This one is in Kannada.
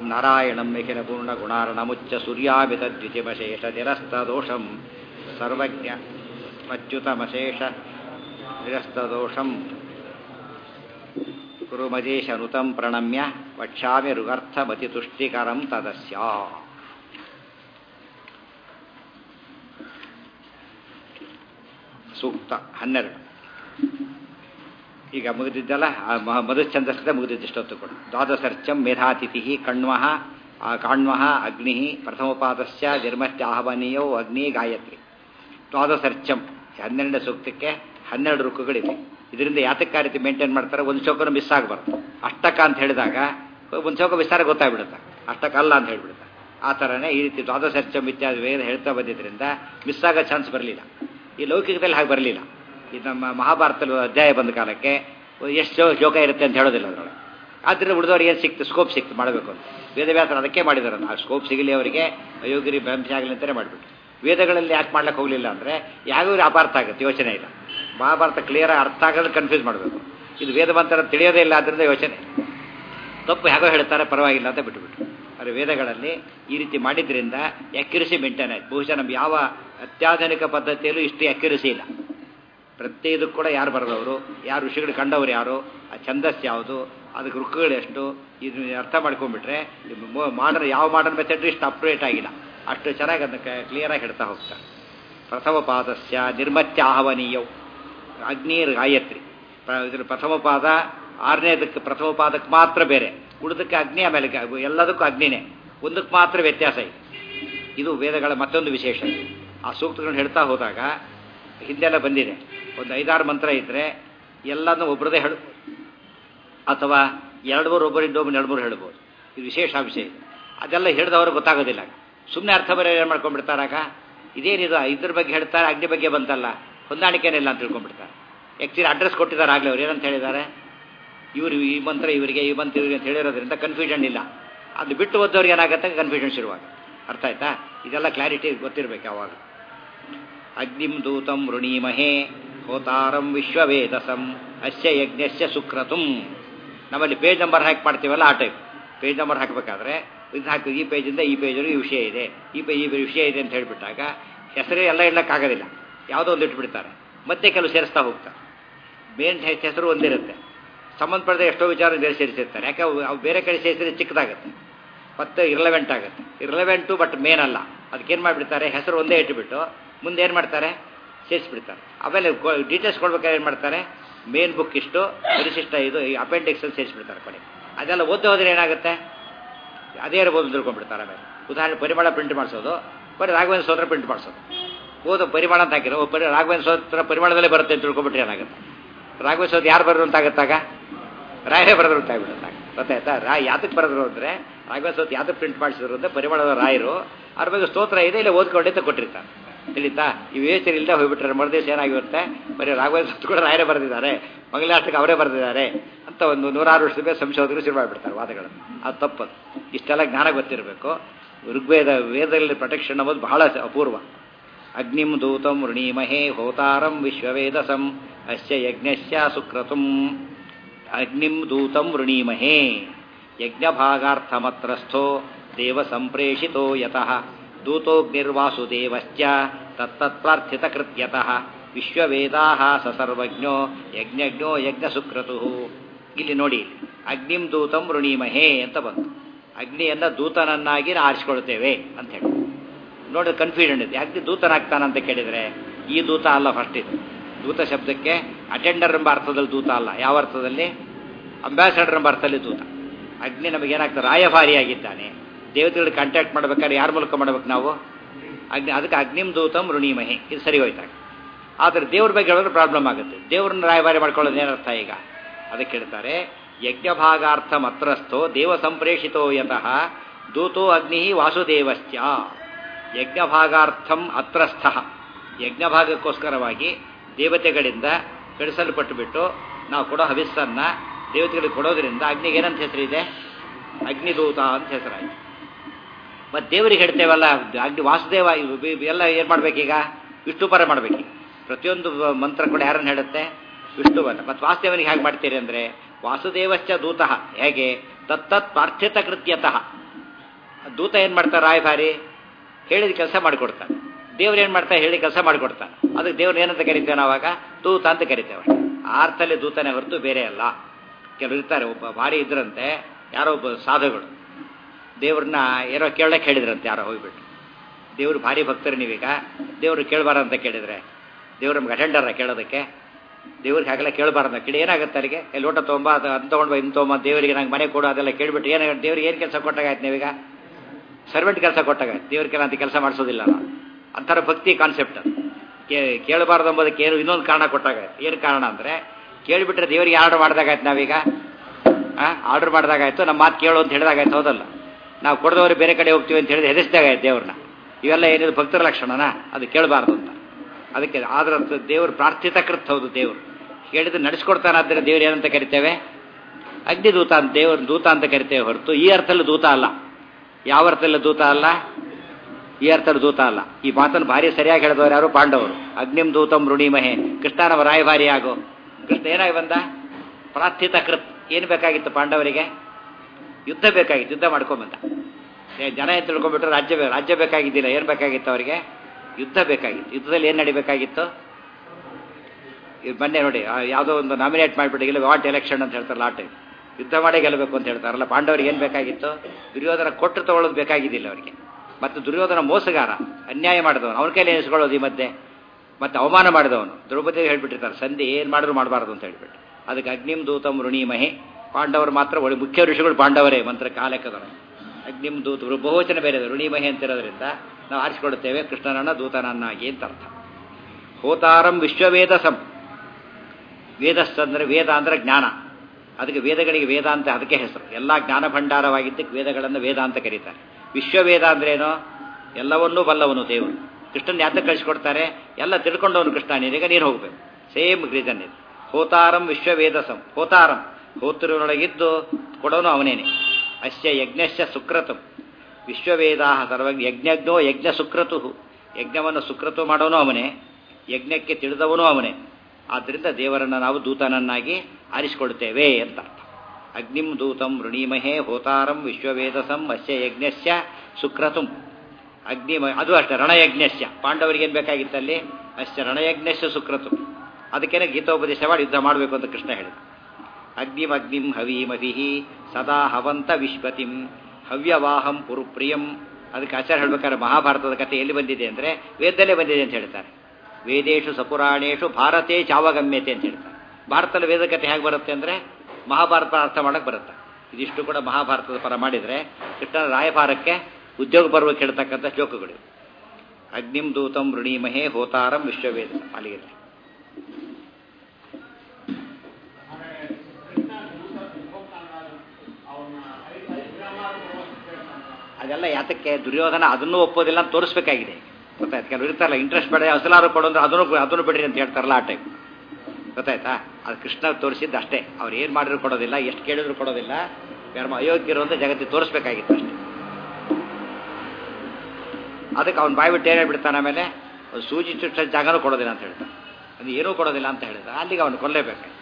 ಓಂ ನಾರಾಯಣಂ ನಿಖಿಲ ಪೂರ್ಣ ಗುಣಾರ್ಣಮುಚ್ಚ ಸೂರ್ಯಾಮಿತದ್ವಿತಿಮಶೇಷ ನಿರಸ್ತದೋಷಂ ಸರ್ವಜ್ಞ ಅಚ್ಯುತಮಶೇಷ ನಿರಸ್ತದೋಷಂ ಕುರುಮಜೇಶನುತಂ ಪ್ರಣಮ್ಯ ವಕ್ಷ್ಯಾಮಿ ಋಗರ್ಥಮತಿತುಷ್ಟಿಕರಂ ತದಸ್ಯ ಸೂಕ್ತ ಹನ್ನೆರಡು ಈಗ ಮುಗಿದಿದ್ದಲ್ಲ ಮಧುಚ್ಛಂದಸ್ಸಿಂದ ಮುಗಿದಿದ್ದಿಷ್ಟೊತ್ತು ಕೂಡ ದ್ವಾದಶರ್ಚಂ ಮೇಧಾತಿಥಿ ಕಣ್ವಃ ಕಾಣ್ವಃ ಅಗ್ನಿ ಪ್ರಥಮಪಾದಸ್ಯ ನಿರ್ಮಶ್ಚಾಹವನೀಯೋ ಅಗ್ನಿ ಗಾಯತ್ರಿ ದ್ವಾದಶರ್ಚಂ ಹನ್ನೆರಡನೇ ಸೂಕ್ತಕ್ಕೆ ಹನ್ನೆರಡು ರುಕ್ಕುಗಳಿವೆ ಇದರಿಂದ ಯಾತಕ್ಕೆ ಆ ರೀತಿ ಮೇಂಟೈನ್ ಮಾಡ್ತಾರೆ ಒಂದು ಚೌಕನ ಮಿಸ್ ಆಗಬಾರ್ದು ಅಷ್ಟಕ ಅಂತ ಹೇಳಿದಾಗ ಒಂದು ಚೌಕ ವಿಸ್ತಾರ ಗೊತ್ತಾಗ್ಬಿಡುತ್ತೆ ಅಷ್ಟಕ ಅಲ್ಲ ಅಂತ ಹೇಳ್ಬಿಡುತ್ತೆ ಆ ಥರನೇ ಈ ರೀತಿ ದ್ವಾದಶರ್ಚಂ ಇತ್ಯಾದಿ ವೇದ ಹೇಳ್ತಾ ಬಂದಿದ್ದರಿಂದ ಮಿಸ್ ಆಗೋ ಚಾನ್ಸ್ ಬರಲಿಲ್ಲ ಈ ಲೌಕಿಕದಲ್ಲಿ ಹಾಗೆ ಬರಲಿಲ್ಲ ಇದು ನಮ್ಮ ಮಹಾಭಾರತದಲ್ಲಿ ಅಧ್ಯಾಯ ಬಂದ ಕಾಲಕ್ಕೆ ಎಷ್ಟು ಶ್ಲೋಕ ಇರುತ್ತೆ ಅಂತ ಹೇಳೋದಿಲ್ಲ ಅದರೊಳಗೆ ಆದ್ದರಿಂದ ಉಳಿದವ್ರಿಗೆ ಏನು ಸಿಕ್ತು ಸ್ಕೋಪ್ ಸಿಕ್ತು ಮಾಡಬೇಕು ಅಂತ ವೇದವ್ಯಾಸರು ಅದಕ್ಕೆ ಮಾಡಿದಾರಲ್ಲ ಆ ಸ್ಕೋಪ್ ಸಿಗಲಿ ಅವರಿಗೆ ಅಯೋಗ್ಯರಿ ಭ್ರಂಶ ಆಗಲಿ ಅಂತಲೇ ಮಾಡಿಬಿಟ್ಟು ವೇದಗಳಲ್ಲಿ ಯಾಕೆ ಮಾಡ್ಲಿಕ್ಕೆ ಹೋಗಲಿಲ್ಲ ಅಂದರೆ ಯಾವ್ಯಾವ ಅಪಾರ್ಥ ಆಗುತ್ತೆ ಯೋಚನೆ ಇಲ್ಲ ಮಹಾಭಾರತ ಕ್ಲಿಯರ್ ಅರ್ಥ ಆಗೋದು ಕನ್ಫ್ಯೂಸ್ ಮಾಡಬೇಕು ಇದು ವೇದ ಮಂತ್ರ ತಿಳಿಯೋದೇ ಇಲ್ಲ ಆದ್ದರಿಂದ ಯೋಚನೆ ತಪ್ಪು ಹೇಗೋ ಹೇಳ್ತಾರೆ ಪರವಾಗಿಲ್ಲ ಅಂತ ಬಿಟ್ಟುಬಿಟ್ಟು ಆದರೆ ವೇದಗಳಲ್ಲಿ ಈ ರೀತಿ ಮಾಡಿದ್ರಿಂದ ಅಕ್ಯುರಸಿ ಮೇಂಟೈನ್ ಆಯ್ತು ಬಹುಶಃ ನಮ್ಗೆ ಯಾವ ಅತ್ಯಾಧುನಿಕ ಪದ್ಧತಿಯಲ್ಲೂ ಇಷ್ಟು ಅಕ್ಯುರಸಿ ಇಲ್ಲ ಪ್ರತಿಯದಕ್ಕೂ ಕೂಡ ಯಾರು ಬರೆದವರು ಯಾರು ಋಷಿಗಳು ಕಂಡವರು ಯಾರು ಆ ಛಂದಸ್ ಯಾವುದು ಅದಕ್ಕೆ ರುಕ್ಕುಗಳು ಎಷ್ಟು ಇದು ಅರ್ಥ ಮಾಡ್ಕೊಂಡ್ಬಿಟ್ರೆ ಮಾಡರ್ನ್ ಯಾವ ಮಾಡರ್ನ್ ಮೆಥಡ್ ಇಷ್ಟು ಅಪ್ಡೇಟ್ ಆಗಿಲ್ಲ ಅಷ್ಟು ಚೆನ್ನಾಗಿ ಅದಕ್ಕೆ ಕ್ಲಿಯರಾಗಿ ಹೇಳ್ತಾ ಹೋಗ್ತಾರೆ ಪ್ರಥಮ ಪಾದಸ್ಯ ನಿರ್ಮತ್ಯ ಆಹವನೀಯವು ಅಗ್ನಿರ್ ಗಾಯತ್ರಿ ಇದ್ರ ಪ್ರಥಮ ಪಾದ ಆರನೇದಕ್ಕೆ ಪ್ರಥಮ ಪಾದಕ್ಕೆ ಮಾತ್ರ ಬೇರೆ ಉಳಿದಕ್ಕೆ ಅಗ್ನಿ ಆಮೇಲೆ ಎಲ್ಲದಕ್ಕೂ ಅಗ್ನಿನೇ ಒಂದಕ್ಕೆ ಮಾತ್ರ ವ್ಯತ್ಯಾಸ ಇದೆ ಇದು ವೇದಗಳ ಮತ್ತೊಂದು ವಿಶೇಷ ಆ ಸೂಕ್ತಗಳನ್ನ ಹೇಳ್ತಾ ಹೋದಾಗ ಹಿಂದೆಲ್ಲ ಬಂದಿದೆ ಒಂದು ಐದಾರು ಮಂತ್ರ ಇದ್ದರೆ ಎಲ್ಲನೂ ಒಬ್ಬರದೇ ಹೇಳ ಅಥವಾ ಎರಡು ಮೂರು ಒಬ್ಬರಿಂದ ಒಬ್ಬರು ಎರಡು ಮೂರು ಹೇಳ್ಬೋದು ಇದು ವಿಶೇಷ ವಿಷಯ ಇದೆ ಅದೆಲ್ಲ ಹೇಳಿದವರು ಗೊತ್ತಾಗೋದಿಲ್ಲ ಸುಮ್ಮನೆ ಅರ್ಥ ಬರೋ ಏನು ಮಾಡ್ಕೊಂಡ್ಬಿಡ್ತಾರಾಗ ಇದೇನಿದು ಇದ್ರ ಬಗ್ಗೆ ಹೇಳ್ತಾರೆ ಅಗ್ನಿ ಬಗ್ಗೆ ಬಂತಲ್ಲ ಹೊಂದಾಣಿಕೆನಿಲ್ಲ ಅಂತ ತಿಳ್ಕೊಂಡ್ಬಿಡ್ತಾರೆ ಆ್ಯಕ್ಚುಲಿ ಅಡ್ರೆಸ್ ಕೊಟ್ಟಿದ್ದಾರೆ ಆಗಲೇ ಅವ್ರು ಏನಂತ ಹೇಳಿದ್ದಾರೆ ಇವರು ಈ ಮಂತ್ರ ಇವರಿಗೆ ಈ ಮಂತ್ರ ಇವರಿಗೆ ಅಂತ ಹೇಳಿರೋದ್ರಿಂದ ಕನ್ಫ್ಯೂಷನ್ ಇಲ್ಲ ಅದು ಬಿಟ್ಟು ಓದೋರಿಗೆ ಏನಾಗುತ್ತೆ ಕನ್ಫ್ಯೂಷನ್ ಶುರುವಾಗ ಅರ್ಥ ಆಯ್ತಾ ಇದೆಲ್ಲ ಕ್ಲಾರಿಟಿ ಗೊತ್ತಿರಬೇಕು ಯಾವಾಗ ಅಗ್ನಿಂ ದೂತಂ ವೃಣೀಮಹೇ ಹೋತಾರಂ ವಿಶ್ವವೇದಸಂ ಅಸ್ಯ ಯಜ್ಞಸ್ಯ ಸುಕ್ರತುಂ ನಮ್ಮಲ್ಲಿ ಪೇಜ್ ನಂಬರ್ ಹಾಕಿ ಮಾಡ್ತೀವಲ್ಲ ಆ ಟೈಪ್ ಪೇಜ್ ನಂಬರ್ ಹಾಕಬೇಕಾದ್ರೆ ಇದು ಹಾಕಿ ಈ ಪೇಜಿಂದ ಈ ಪೇಜಲ್ಲಿ ಈ ವಿಷಯ ಇದೆ ಈ ಪೇ ಈ ವಿಷಯ ಇದೆ ಅಂತ ಹೇಳಿಬಿಟ್ಟಾಗ ಹೆಸರೇ ಎಲ್ಲ ಇಡೋಕ್ಕಾಗೋದಿಲ್ಲ ಯಾವುದೋ ಒಂದು ಇಟ್ಬಿಡ್ತಾರೆ ಮತ್ತೆ ಕೆಲವು ಸೇರಿಸ್ತಾ ಹೋಗ್ತಾರೆ ಮೇನ್ ಹೆಸರು ಒಂದಿರುತ್ತೆ ಸಂಬಂಧಪಡದ ಎಷ್ಟೋ ವಿಚಾರ ಬೇರೆ ಸೇರಿಸಿರ್ತಾರೆ ಯಾಕೆ ಅವು ಬೇರೆ ಕಡೆ ಸೇರಿಸಿದ್ರೆ ಚಿಕ್ಕದಾಗುತ್ತೆ ಮತ್ತೆ ಇರ್ಲೆವೆಂಟ್ ಆಗುತ್ತೆ ಇರ್ಲೆವೆಂಟು ಬಟ್ ಮೇನ್ ಅಲ್ಲ ಅದಕ್ಕೇನು ಮಾಡಿಬಿಡ್ತಾರೆ ಹೆಸರು ಒಂದೇ ಇಟ್ಟುಬಿಟ್ಟು ಮುಂದೆ ಏನು ಮಾಡ್ತಾರೆ ಸೇರಿಸ್ಬಿಡ್ತಾರೆ ಆಮೇಲೆ ಡೀಟೇಲ್ಸ್ ಕೊಡ್ಬೇಕಾದ್ರೆ ಏನು ಮಾಡ್ತಾರೆ ಮೇನ್ ಬುಕ್ ಇಷ್ಟು ಪರಿಶಿಷ್ಟ ಇದು ಅಪೆಂಡಿಕ್ಸಲ್ಲಿ ಸೇರಿಸ್ಬಿಡ್ತಾರೆ ಕೊನೆ ಅದೆಲ್ಲ ಓದಿ ಹೋದ್ರೆ ಏನಾಗುತ್ತೆ ಅದೇ ಇರ್ಬೋದು ತಿಳ್ಕೊಂಡ್ಬಿಡ್ತಾರೆ ಆಮೇಲೆ ಉದಾಹರಣೆ ಪರಿಮಳ ಪ್ರಿಂಟ್ ಮಾಡಿಸೋದು ಬರೀ ರಾಘವೇಂದ್ರ ಸೋತ್ರ ಪ್ರಿಂಟ್ ಮಾಡಿಸೋದು ಓದು ಪರಿಮಳ ಅಂತ ಹಾಕಿರೋ ಬರೀ ರಾಘವೇಂದ್ರ ಸೋತ್ರ ಪರಿಮಳದಲ್ಲೇ ಬರುತ್ತೆ ಅಂತ ತಿಳ್ಕೊಂಡ್ಬಿಟ್ರೆ ಏನಾಗುತ್ತೆ ರಾಘವೇಂದ್ರ ಸೋತ್ರ ಯಾರು ಬರೋದು ಅಂತಾಗತ್ತಾಗ ರಾಯರೇ ಬರೆದ್ರು ಅಂತ ಆಗ್ಬಿಡುತ್ತಾಗ ಗೊತ್ತಾಯ್ತಾ ರಾ ಯಾತಕ್ಕೆ ಬರೆದ್ರು ಅಂದರೆ ರಾಘವೇಂದ್ರ ಸೋತ್ ಯಾತಕ್ಕೆ ಪ್ರಿಂಟ್ ಮಾಡಿಸಿದ್ರು ಅಂದರೆ ಪರಿಮಳದ ರಾಯರು ಅವ್ರ ಬಗ್ಗೆ ಸ್ತೋತ್ರ ಇದೆ ಇಲ್ಲ ಓದ್ಕೊಂಡೆ ಕೊಟ್ಟಿರ್ತಾರೆ ತಿಳಿತಾ ಈ ಯೋಚನೆ ಇಲ್ಲದೆ ಹೋಗ್ಬಿಟ್ರೆ ಮರುದಿವಸ ಏನಾಗಿರುತ್ತೆ ಬರೀ ರಾಘವೇಂದ್ರ ಸತ್ತು ಕೂಡ ರಾಯರೇ ಬರೆದಿದ್ದಾರೆ ಮಂಗಲಾಷ್ಟಕ್ಕೆ ಅವರೇ ಬರೆದಿದ್ದಾರೆ ಅಂತ ಒಂದು ನೂರಾರು ವರ್ಷದ ಮೇಲೆ ಸಂಶೋಧಕರು ಶುರು ಮಾಡಿಬಿಡ್ತಾರೆ ವಾದಗಳು ಅದು ತಪ್ಪದು ಇಷ್ಟೆಲ್ಲ ಜ್ಞಾನ ಗೊತ್ತಿರಬೇಕು ಋಗ್ವೇದ ವೇದದಲ್ಲಿ ಪ್ರೊಟೆಕ್ಷನ್ ಅನ್ನೋದು ಬಹಳ ಅಪೂರ್ವ ಅಗ್ನಿಂ ದೂತಂ ವೃಣೀಮಹೇ ಹೋತಾರಂ ವಿಶ್ವವೇದಸಂ ಅಸ್ಯ ಯಜ್ಞಸ್ಯ ಸುಕ್ರತುಂ ಅಗ್ನಿಂ ದೂತಂ ವೃಣೀಮಹೇ ಯಜ್ಞಭಾಗಾರ್ಥಮತ್ರಸ್ಥೋ ದೇವ ಸಂಪ್ರೇಷಿತೋ ಯತಃ ದೂತೋಗ್ನಿರ್ವಾಸುದೇವಶ್ಚ ತತ್ತತ್ಪ್ರಾರ್ಥಿತ ಕೃತ್ಯತಃ ವಿಶ್ವವೇದಾ ಸ ಸರ್ವಜ್ಞೋ ಯಜ್ಞಜ್ಞೋ ಯಜ್ಞಸುಕ್ರತು ಇಲ್ಲಿ ನೋಡಿ ಅಗ್ನಿಂ ದೂತಂ ವೃಣೀಮಹೇ ಅಂತ ಬಂತು ಅಗ್ನಿಯನ್ನ ದೂತನನ್ನಾಗಿ ಆರಿಸಿಕೊಳ್ತೇವೆ ಅಂತ ಹೇಳಿ ನೋಡಿ ಕನ್ಫ್ಯೂಷನ್ ಇದೆ ಅಗ್ನಿ ದೂತನಾಗ್ತಾನಂತ ಕೇಳಿದರೆ ಈ ದೂತ ಅಲ್ಲ ಫಸ್ಟ್ ಇದು ದೂತ ಶಬ್ದಕ್ಕೆ ಅಟೆಂಡರ್ ಎಂಬ ಅರ್ಥದಲ್ಲಿ ದೂತ ಅಲ್ಲ ಯಾವ ಅರ್ಥದಲ್ಲಿ ಅಂಬಾಸಡರ್ ಎಂಬ ಅರ್ಥದಲ್ಲಿ ದೂತ ಅಗ್ನಿ ನಮಗೇನಾಗ್ತದೆ ರಾಯಭಾರಿಯಾಗಿದ್ದಾನೆ ದೇವತೆಗಳಿಗೆ ಕಾಂಟ್ಯಾಕ್ಟ್ ಮಾಡ್ಬೇಕಾದ್ರೆ ಯಾರ ಮೂಲಕ ಮಾಡ್ಬೇಕು ನಾವು ಅಗ್ನಿ ಅದಕ್ಕೆ ಅಗ್ನಿಂ ದೂತಂ ಋಣಿಮಹಿ ಇದು ಸರಿ ಹೋಯ್ತಾಗ ಆದರೆ ದೇವ್ರ ಬಗ್ಗೆ ಹೇಳಿದ್ರೆ ಪ್ರಾಬ್ಲಮ್ ಆಗುತ್ತೆ ದೇವ್ರನ್ನ ರಾಯಭಾರಿ ಮಾಡ್ಕೊಳ್ಳೋದು ಏನರ್ಥ ಈಗ ಅದಕ್ಕೆ ಹೇಳ್ತಾರೆ ಯಜ್ಞಭಾಗಾರ್ಥ ಮತ್ರಸ್ಥೋ ದೇವ ಸಂಪ್ರೇಷಿತೋ ಯತಃ ದೂತೋ ಅಗ್ನಿ ವಾಸುದೇವಶ್ಚ ಯಜ್ಞಭಾಗಾರ್ಥಂ ಅತ್ರಸ್ಥ ಯಜ್ಞಭಾಗಕ್ಕೋಸ್ಕರವಾಗಿ ದೇವತೆಗಳಿಂದ ಕಳಿಸಲ್ಪಟ್ಟು ಬಿಟ್ಟು ನಾವು ಕೊಡೋ ಹವಿಸ್ಸನ್ನ ದೇವತೆಗಳಿಗೆ ಕೊಡೋದ್ರಿಂದ ಅಗ್ನಿಗೆ ಏನಂತ ಹೆಸರಿದೆ ಅಗ್ನಿದೂತ ಅಂತ ಹೆಸರಾಯಿತು ಮತ್ತು ದೇವರಿಗೆ ಹೇಳ್ತೇವಲ್ಲ ಅಗ್ನಿ ವಾಸುದೇವ ಎಲ್ಲ ಏನು ಮಾಡ್ಬೇಕೀಗ ವಿಷ್ಣುಪರ ಮಾಡ್ಬೇಕೀಗ ಪ್ರತಿಯೊಂದು ಮಂತ್ರ ಕೂಡ ಯಾರನ್ನು ಹೇಳುತ್ತೆ ವಿಷ್ಣುವನ್ನ ಮತ್ತು ವಾಸುದೇವನಿಗೆ ಹೇಗೆ ಮಾಡ್ತೀರಿ ಅಂದರೆ ವಾಸುದೇವಶ್ಚ ದೂತಃ ಹೇಗೆ ತತ್ತತ್ ಪ್ರಾರ್ಥ್ಯತ ಕೃತ್ಯತಃ ದೂತ ಏನು ಮಾಡ್ತಾರೆ ರಾಯಭಾರಿ ಹೇಳಿದ ಕೆಲಸ ಮಾಡಿಕೊಡ್ತಾನೆ ದೇವ್ರು ಏನು ಮಾಡ್ತಾರೆ ಹೇಳಿ ಕೆಲಸ ಮಾಡಿಕೊಡ್ತಾನೆ ಅದಕ್ಕೆ ದೇವ್ರು ಏನಂತ ಕರಿತೇವೆ ನಾವಾಗ ದೂತ ಅಂತ ಕರಿತೇವೆ ಅಷ್ಟೇ ಆ ಅರ್ಥದಲ್ಲಿ ದೂತನೇ ಹೊರತು ಬೇರೆ ಅಲ್ಲ ಕೆಲವರು ಇರ್ತಾರೆ ಒಬ್ಬ ಭಾರಿ ಇದ್ರಂತೆ ಯಾರೋ ಒಬ್ಬ ಸಾಧುಗಳು ದೇವ್ರನ್ನ ಏನೋ ಕೇಳಕ್ಕೆ ಹೇಳಿದ್ರಂತೆ ಯಾರೋ ಹೋಗ್ಬಿಟ್ಟು ದೇವ್ರು ಭಾರಿ ಭಕ್ತರು ನೀವೀಗ ದೇವ್ರು ಕೇಳಬಾರ ಅಂತ ಕೇಳಿದ್ರೆ ದೇವ್ರು ನಮ್ಗೆ ಅಟೆಂಡರ ಕೇಳೋದಕ್ಕೆ ದೇವ್ರಿಗೆ ಹಾಗೆಲ್ಲ ಕೇಳಬಾರ್ದು ಕೇಳಿ ಏನಾಗುತ್ತೆ ಅವರಿಗೆ ಎಲ್ಲಿ ಲೋಟ ತೊಗೊಂಬ ಅದು ಅದು ತೊಗೊಂಡು ಇನ್ನು ತೊಗೊಂಬ ದೇವರಿಗೆ ನಂಗೆ ಮನೆ ಕೊಡು ಅದೆಲ್ಲ ಕೇಳಿಬಿಟ್ಟು ಏನಾಗುತ್ತೆ ದೇವ್ರಿಗೆ ಏನು ಕೆಲಸ ಕೊಟ್ಟಾಗಾಯ್ತು ನೀವೀಗ ಸರ್ವೆಂಟ್ ಕೆಲಸ ಕೊಟ್ಟಾಗಾಯ್ತು ದೇವ್ರಿಗೆಲ್ಲ ಅಂತ ಕೆಲಸ ಮಾಡಿಸೋದಿಲ್ಲ ನಾವು ಅಂಥರ ಭಕ್ತಿ ಕಾನ್ಸೆಪ್ಟ್ ಅದು ಕೇಳಬಾರ್ದು ಎಂಬುದಕ್ಕೆ ಏನು ಇನ್ನೊಂದು ಕಾರಣ ಕೊಟ್ಟಾಗಾಯ್ತು ಏನು ಕಾರಣ ಅಂದರೆ ಕೇಳಿಬಿಟ್ರೆ ದೇವರಿಗೆ ಆರ್ಡರ್ ಮಾಡಿದಾಗಾಯ್ತು ನಾವೀಗ ಆರ್ಡರ್ ಮಾಡಿದಾಗಾಯ್ತು ನಮ್ಮ ಮಾತು ಕೇಳು ಅಂತ ಹೇಳಿದಾಗಾಯ್ತು ಹೌದಲ್ಲ ನಾವು ಕೊಡದವ್ರು ಬೇರೆ ಕಡೆ ಹೋಗ್ತೀವಿ ಅಂತ ಹೇಳಿದ್ರೆ ಹೆದರಿಸಿದಾಗಾಯ್ತು ದೇವ್ರನ್ನ ಇವೆಲ್ಲ ಏನಿದೆ ಭಕ್ತರ ಲಕ್ಷಣನಾ ಅದು ಕೇಳಬಾರ್ದು ಅಂತ ಅದಕ್ಕೆ ಆದ್ರ ದೇವರು ಪ್ರಾರ್ಥಿತ ಕೃತ್ ಹೌದು ದೇವರು ಹೇಳಿದ್ರೆ ನಡೆಸ್ಕೊಡ್ತಾನಾದ್ರೆ ದೇವ್ರು ಏನಂತ ಕರಿತೇವೆ ಅಗ್ನಿದೂತ ಅಂತ ದೇವ್ರ ದೂತ ಅಂತ ಕರಿತೇವೆ ಹೊರತು ಈ ಅರ್ಥದಲ್ಲಿ ದೂತ ಅಲ್ಲ ಯಾವ ಅರ್ಥದಲ್ಲಿ ದೂತ ಅಲ್ಲ ಈ ಅರ್ಥದಲ್ಲಿ ದೂತ ಅಲ್ಲ ಈ ಮಾತನ್ನು ಭಾರಿ ಸರಿಯಾಗಿ ಹೇಳಿದವರು ಯಾರು ಪಾಂಡವರು ಅಗ್ನಿಂ ದೂತಂ ಋಣಿಮಹೆ ಕೃಷ್ಣನ ರಾಯಭಾರಿ ಆಗೋ ಕೃಷ್ಣ ಏನಾಗಿ ಬಂದ ಪ್ರಾರ್ಥಿತ ಕೃತ್ ಏನು ಬೇಕಾಗಿತ್ತು ಪಾಂಡವರಿಗೆ ಯುದ್ಧ ಬೇಕಾಗಿತ್ತು ಯುದ್ಧ ಮಾಡ್ಕೊಂಬಂದ ಜನ ಏನು ತಿಳ್ಕೊಂಡ್ಬಿಟ್ರೆ ರಾಜ್ಯ ರಾಜ್ಯ ಬೇಕಾಗಿದ್ದಿಲ್ಲ ಏನು ಬೇಕಾಗಿತ್ತು ಅವರಿಗೆ ಯುದ್ಧ ಬೇಕಾಗಿತ್ತು ಯುದ್ಧದಲ್ಲಿ ಏನು ನಡಿಬೇಕಾಗಿತ್ತು ಮೊನ್ನೆ ನೋಡಿ ಯಾವುದೋ ಒಂದು ನಾಮಿನೇಟ್ ಮಾಡಿಬಿಟ್ಟು ಇಲ್ಲ ವಾಟ್ ಎಲೆಕ್ಷನ್ ಅಂತ ಹೇಳ್ತಾರಲ್ಲ ಆ ಟೈಮ್ ಯುದ್ಧ ಮಾಡೇ ಗೆಲ್ಲಬೇಕು ಅಂತ ಹೇಳ್ತಾರಲ್ಲ ಪಾಂಡವರಿಗೆ ಏನು ಬೇಕಾಗಿತ್ತು ದುರ್ಯೋಧನ ಕೊಟ್ಟು ತಗೊಳ್ಳೋದು ಬೇಕಾಗಿದ್ದಿಲ್ಲ ಅವರಿಗೆ ಮತ್ತು ದುರ್ಯೋಧನ ಮೋಸಗಾರ ಅನ್ಯಾಯ ಮಾಡಿದವನು ಅವನ ಕೈಲಿ ಎನಿಸ್ಕೊಳ್ಳೋದು ಈ ಮಧ್ಯೆ ಮತ್ತೆ ಅವಮಾನ ಮಾಡಿದವನು ದ್ರೌಪದಿಗೆ ಹೇಳ್ಬಿಟ್ಟಿರ್ತಾರೆ ಸಂಧಿ ಏನು ಮಾಡಿದ್ರು ಮಾಡಬಾರ್ದು ಅಂತ ಹೇಳ್ಬಿಟ್ಟು ಅದಕ್ಕೆ ಅಗ್ನಿಂ ದೂತಂ ಋಣಿಮಹೆ ಪಾಂಡವರು ಮಾತ್ರ ಒಳ್ಳೆ ಮುಖ್ಯ ಋಷಿಗಳು ಪಾಂಡವರೇ ಮಂತ್ರ ಕಾಲಕ್ಕದವರು ಅಗ್ನಿಂ ದೂತ ಬಹುವಚನ ಬೇರೆ ಋಣಿಮಹೆ ಅಂತಿರೋದ್ರಿಂದ ನಾವು ಆರಿಸಿಕೊಳ್ಳುತ್ತೇವೆ ಕೃಷ್ಣನನ್ನ ದೂತನನ್ನಾಗಿ ಅಂತ ಅರ್ಥ ಹೋತಾರಂ ವಿಶ್ವವೇದಸಂ ವೇದಸ್ ಅಂದರೆ ವೇದ ಅಂದರೆ ಜ್ಞಾನ ಅದಕ್ಕೆ ವೇದಗಳಿಗೆ ವೇದ ಅಂತ ಅದಕ್ಕೆ ಹೆಸರು ಎಲ್ಲ ಜ್ಞಾನ ಭಂಡಾರವಾಗಿದ್ದಕ್ಕೆ ವೇದಗಳನ್ನು ವೇದ ಅಂತ ಕರೀತಾರೆ ವಿಶ್ವವೇದ ಅಂದ್ರೇನು ಎಲ್ಲವನ್ನೂ ಬಲ್ಲವನು ದೇವರು ಕೃಷ್ಣನ್ ಯಾತಕ್ಕೆ ಕಳಿಸ್ಕೊಡ್ತಾರೆ ಎಲ್ಲ ತಿಳ್ಕೊಂಡವನು ಕೃಷ್ಣ ನೀನೀಗ ನೀನು ಹೋಗ್ಬೇಕು ಸೇಮ್ ರೀಸನ್ ಇದು ಹೋತಾರಂ ವಿಶ್ವವೇದಸಂ ಹೋತಾರಂ ಹೋತರೊಳಗಿದ್ದು ಕೊಡೋನು ಅವನೇನೆ ಅಸ್ಯ ಯಜ್ಞಶ್ಚ ಸುಕ್ರತಂ ವಿಶ್ವವೇದಾ ಸರ್ವ ಯಜ್ಞಜ್ಞೋ ಯಜ್ಞ ಸುಕ್ರತು ಯಜ್ಞವನ್ನು ಸುಕ್ರತು ಮಾಡೋನು ಅವನೇ ಯಜ್ಞಕ್ಕೆ ತಿಳಿದವನು ಅವನೇ ಆದ್ದರಿಂದ ದೇವರನ್ನು ನಾವು ದೂತನನ್ನಾಗಿ ಆರಿಸಿಕೊಳ್ತೇವೆ ಅಂತ ಅರ್ಥ ಅಗ್ನಿಂ ದೂತಂ ಋಣಿಮಹೇ ಹೋತಾರಂ ವಿಶ್ವವೇದಸಂ ಅಸ್ಯ ಯಜ್ಞಸ್ಯ ಸುಕ್ರತುಂ ಅಗ್ನಿ ಅದು ಅಷ್ಟೇ ರಣಯಜ್ಞಸ್ಯ ಪಾಂಡವರಿಗೆ ಏನು ಬೇಕಾಗಿತ್ತಲ್ಲಿ ಅಸ್ಯ ರಣಯಜ್ಞಸ್ಯ ಸುಕ್ರತು ಅದಕ್ಕೇನೆ ಗೀತೋಪದೇಶ ಮಾಡಿ ಯುದ್ಧ ಮಾಡಬೇಕು ಅಂತ ಕೃಷ್ಣ ಹೇಳಿದ ಅಗ್ನಿಂ ಅಗ್ನಿಂ ಹವೀಮಭಿಹಿ ಸದಾ ಹವಂತ ವಿಶ್ವತಿಂ ಹವ್ಯವಾಹಂ ಪುರುಪ್ರಿಯಂ ಅದಕ್ಕೆ ಆಚಾರ ಹೇಳ್ಬೇಕಾದ್ರೆ ಮಹಾಭಾರತದ ಕಥೆ ಎಲ್ಲಿ ಬಂದಿದೆ ಅಂದರೆ ವೇದದಲ್ಲೇ ಬಂದಿದೆ ಅಂತ ಹೇಳ್ತಾರೆ ವೇದೇಶು ಸಪುರಾಣೇಶು ಭಾರತೇ ಚಾವಗಮ್ಯತೆ ಅಂತ ಹೇಳ್ತಾರೆ ಭಾರತದಲ್ಲಿ ವೇದ ಕಥೆ ಹೇಗೆ ಬರುತ್ತೆ ಅಂದರೆ ಮಹಾಭಾರತ ಅರ್ಥ ಮಾಡಕ್ಕೆ ಬರುತ್ತೆ ಇದಿಷ್ಟು ಕೂಡ ಮಹಾಭಾರತದ ಪರ ಮಾಡಿದರೆ ಕೃಷ್ಣನ ರಾಯಭಾರಕ್ಕೆ ಉದ್ಯೋಗ ಪರ್ವ ಕೇಳ್ತಕ್ಕಂಥ ಶ್ಲೋಕಗಳು ಅಗ್ನಿಂ ದೂತಂ ಋಣಿಮಹೇ ಹೋತಾರಂ ವಿಶ್ವವೇದ ಅಲ್ಲಿಗೆ ಅದೆಲ್ಲ ಯಾತಕ್ಕೆ ದುರ್ಯೋಧನ ಅದನ್ನೂ ಒಪ್ಪೋದಿಲ್ಲ ಅಂತ ತೋರಿಸ್ಬೇಕಾಗಿದೆ ಗೊತ್ತಾಯ್ತು ಕೆಲವರು ಇರ್ತಾರಲ್ಲ ಇಂಟ್ರೆಸ್ಟ್ ಬೇಡ ಅಸಲಾರು ಕೊಡು ಅಂದ್ರೆ ಅದನ್ನು ಅದನ್ನು ಬಿಡ್ರಿ ಅಂತ ಹೇಳ್ತಾರಲ್ಲ ಆ ಟೈಪ್ ಗೊತ್ತಾಯ್ತಾ ಅದು ಕೃಷ್ಣ ತೋರಿಸಿದ್ದು ಅಷ್ಟೇ ಅವ್ರು ಏನು ಮಾಡಿದ್ರು ಕೊಡೋದಿಲ್ಲ ಎಷ್ಟು ಕೇಳಿದ್ರು ಕೊಡೋದಿಲ್ಲ ಯಾರು ಅಯೋಗ್ಯರು ಅಂತ ಜಗತ್ತಿಗೆ ತೋರಿಸ್ಬೇಕಾಗಿತ್ತು ಅಷ್ಟೇ ಅದಕ್ಕೆ ಅವ್ನು ಬಾಯಿ ಬಿಟ್ಟು ಏನೇ ಬಿಡ್ತಾನೆ ಆಮೇಲೆ ಸೂಜಿ ಚುಟ್ಟ ಜಾಗನೂ ಕೊಡೋದಿಲ್ಲ ಅಂತ ಹೇಳ್ತಾನೆ ಅದು ಏನೂ ಕೊಡೋದಿಲ್ಲ ಅಂತ ಹೇಳಿದ ಅಲ್ಲಿಗೆ ಅವನು ಕೊಲ್ಲೇಬೇಕು